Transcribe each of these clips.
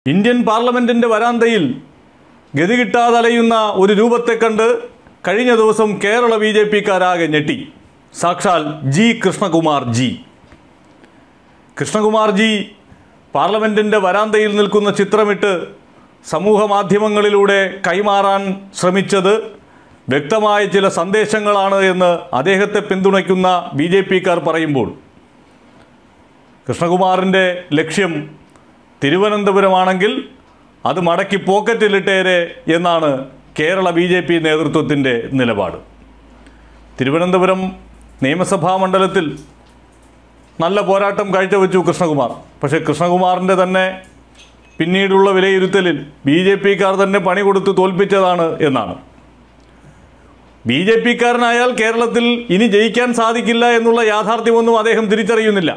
Indian പാർലമെന്റിന്റെ വരാന്തയിൽ ഗതി കിട്ടാതെ അലയുന്ന ഒരു രൂപത്തെ കണ്ട് കഴിഞ്ഞ ദിവസം കേരള ബി ജെ പിക്കാരാകെ ഞെട്ടി സാക്ഷാൽ G Krishnakumar G Krishnakumar G പാർലമെന്റിന്റെ വരാന്തയിൽ നിൽക്കുന്ന ചിത്രമിട്ട് സമൂഹ മാധ്യമങ്ങളിലൂടെ കൈമാറാൻ ശ്രമിച്ചത് വ്യക്തമായ ചില സന്ദേശങ്ങളാണ് എന്ന് അദ്ദേഹത്തെ പിന്തുണയ്ക്കുന്ന ബി ജെ പിക്കാർ പറയുമ്പോൾ കൃഷ്ണകുമാറിൻ്റെ ലക്ഷ്യം തിരുവനന്തപുരമാണെങ്കിൽ അത് മടക്കി പോക്കറ്റിലിട്ടേരെ എന്നാണ് കേരള ബി ജെ പി നേതൃത്വത്തിൻ്റെ നിലപാട് തിരുവനന്തപുരം നിയമസഭാ മണ്ഡലത്തിൽ നല്ല പോരാട്ടം കാഴ്ചവെച്ചു കൃഷ്ണകുമാർ പക്ഷേ കൃഷ്ണകുമാറിൻ്റെ തന്നെ പിന്നീടുള്ള വിലയിരുത്തലിൽ ബി ജെ പിക്കാർ തന്നെ പണി കൊടുത്ത് തോൽപ്പിച്ചതാണ് എന്നാണ് ബി ജെ പിക്കാരനായാൽ കേരളത്തിൽ ഇനി ജയിക്കാൻ സാധിക്കില്ല എന്നുള്ള യാഥാർത്ഥ്യമൊന്നും അദ്ദേഹം തിരിച്ചറിയുന്നില്ല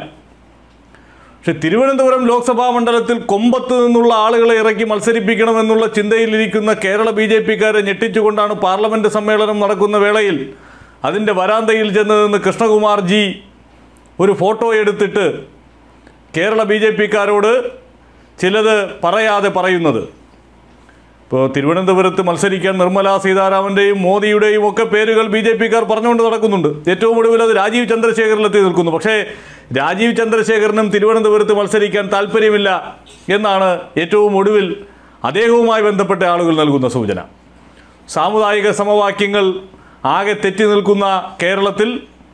പക്ഷെ തിരുവനന്തപുരം ലോക്സഭാ മണ്ഡലത്തിൽ കൊമ്പത്ത് നിന്നുള്ള ആളുകളെ ഇറക്കി മത്സരിപ്പിക്കണമെന്നുള്ള ചിന്തയിലിരിക്കുന്ന കേരള ബി ജെ പിക്കാരെ ഞെട്ടിച്ചുകൊണ്ടാണ് പാർലമെന്റ് സമ്മേളനം നടക്കുന്ന വേളയിൽ അതിൻ്റെ വരാന്തയിൽ ചെന്ന് നിന്ന് കൃഷ്ണകുമാർ ജി ഒരു ഫോട്ടോ എടുത്തിട്ട് കേരള ബി ജെ പിക്കാരോട് ചിലത് പറയാതെ പറയുന്നത് ഇപ്പോൾ തിരുവനന്തപുരത്ത് മത്സരിക്കാൻ നിർമ്മല സീതാരാമൻ്റെയും മോദിയുടെയും ഒക്കെ പേരുകൾ ബി ജെ പിക്കാർ പറഞ്ഞുകൊണ്ട് നടക്കുന്നുണ്ട് ഏറ്റവും ഒടുവിൽ അത് രാജീവ് ചന്ദ്രശേഖറിലെത്തി നിൽക്കുന്നു പക്ഷേ രാജീവ് ചന്ദ്രശേഖരനും തിരുവനന്തപുരത്ത് മത്സരിക്കാൻ താല്പര്യമില്ല എന്നാണ് ഏറ്റവും ഒടുവിൽ അദ്ദേഹവുമായി ബന്ധപ്പെട്ട ആളുകൾ നൽകുന്ന സൂചന സാമുദായിക സമവാക്യങ്ങൾ ആകെ തെറ്റി നിൽക്കുന്ന കേരളത്തിൽ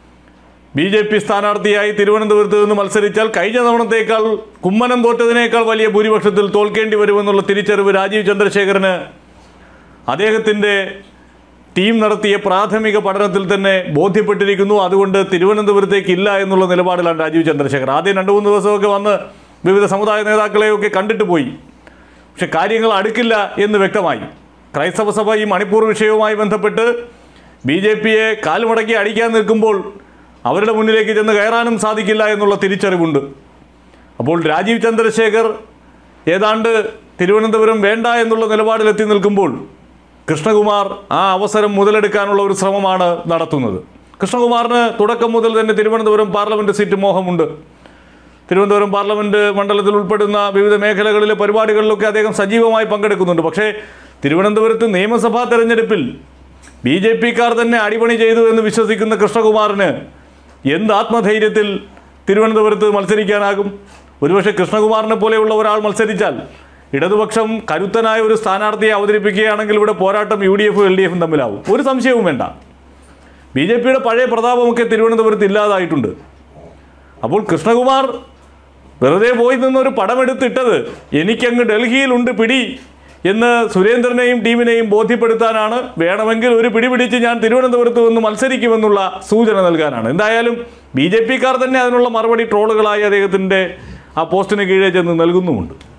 ബി ജെ പി സ്ഥാനാർത്ഥിയായി തിരുവനന്തപുരത്ത് നിന്ന് മത്സരിച്ചാൽ കഴിഞ്ഞ തവണത്തേക്കാൾ കുമ്മനം തോറ്റതിനേക്കാൾ വലിയ ഭൂരിപക്ഷത്തിൽ തോൽക്കേണ്ടി വരുമെന്നുള്ള തിരിച്ചറിവ് രാജീവ് ചന്ദ്രശേഖരന് അദ്ദേഹത്തിൻ്റെ ടീം നടത്തിയ പ്രാഥമിക പഠനത്തിൽ തന്നെ ബോധ്യപ്പെട്ടിരിക്കുന്നു അതുകൊണ്ട് തിരുവനന്തപുരത്തേക്ക് ഇല്ല എന്നുള്ള നിലപാടിലാണ് രാജീവ് ചന്ദ്രശേഖർ ആദ്യം രണ്ട് മൂന്ന് ദിവസമൊക്കെ വന്ന് വിവിധ സമുദായ നേതാക്കളെയൊക്കെ കണ്ടിട്ട് പോയി പക്ഷെ കാര്യങ്ങൾ അടുക്കില്ല എന്ന് വ്യക്തമായി ക്രൈസ്തവ സഭ ഈ മണിപ്പൂർ വിഷയവുമായി ബന്ധപ്പെട്ട് ബി ജെ പിയെ കാൽമുടക്കി അടിക്കാൻ നിൽക്കുമ്പോൾ അവരുടെ മുന്നിലേക്ക് ചെന്ന് കയറാനും സാധിക്കില്ല എന്നുള്ള തിരിച്ചറിവുണ്ട് അപ്പോൾ രാജീവ് ചന്ദ്രശേഖർ ഏതാണ്ട് തിരുവനന്തപുരം വേണ്ട എന്നുള്ള നിലപാടിലെത്തി നിൽക്കുമ്പോൾ കൃഷ്ണകുമാർ ആ അവസരം മുതലെടുക്കാനുള്ള ഒരു ശ്രമമാണ് നടത്തുന്നത് കൃഷ്ണകുമാറിന് തുടക്കം മുതൽ തന്നെ തിരുവനന്തപുരം പാർലമെൻറ്റ് സീറ്റ് മോഹമുണ്ട് തിരുവനന്തപുരം പാർലമെൻറ്റ് മണ്ഡലത്തിൽ ഉൾപ്പെടുന്ന വിവിധ മേഖലകളിലെ പരിപാടികളിലൊക്കെ അദ്ദേഹം സജീവമായി പങ്കെടുക്കുന്നുണ്ട് പക്ഷേ തിരുവനന്തപുരത്ത് നിയമസഭാ തെരഞ്ഞെടുപ്പിൽ ബി ജെ പിക്കാർ തന്നെ അടിപണി ചെയ്തു എന്ന് വിശ്വസിക്കുന്ന കൃഷ്ണകുമാറിന് എന്ത് ആത്മധൈര്യത്തിൽ തിരുവനന്തപുരത്ത് മത്സരിക്കാനാകും ഒരുപക്ഷെ കൃഷ്ണകുമാറിനെ പോലെയുള്ള ഒരാൾ മത്സരിച്ചാൽ ഇടതുപക്ഷം കരുത്തനായ ഒരു സ്ഥാനാർത്ഥിയെ അവതരിപ്പിക്കുകയാണെങ്കിൽ ഇവിടെ പോരാട്ടം യു ഡി എഫും എൽ ഡി എഫും തമ്മിലാവും ഒരു സംശയവും വേണ്ട ബി ജെ പിയുടെ പഴയ പ്രതാപമൊക്കെ തിരുവനന്തപുരത്ത് ഇല്ലാതായിട്ടുണ്ട് അപ്പോൾ കൃഷ്ണകുമാർ വെറുതെ പോയി നിന്നൊരു പടമെടുത്തിട്ടത് എനിക്കങ്ങ് ഡൽഹിയിലുണ്ട് പിടി എന്ന് സുരേന്ദ്രനെയും ടീമിനെയും ബോധ്യപ്പെടുത്താനാണ് വേണമെങ്കിൽ ഒരു പിടി പിടിച്ച് ഞാൻ തിരുവനന്തപുരത്ത് നിന്ന് മത്സരിക്കുമെന്നുള്ള സൂചന നൽകാനാണ് എന്തായാലും ബി ജെ പിക്കാർ തന്നെ അതിനുള്ള മറുപടി ട്രോളുകളായി അദ്ദേഹത്തിൻ്റെ ആ പോസ്റ്റിന് കീഴേ ചെന്ന് നൽകുന്നുമുണ്ട്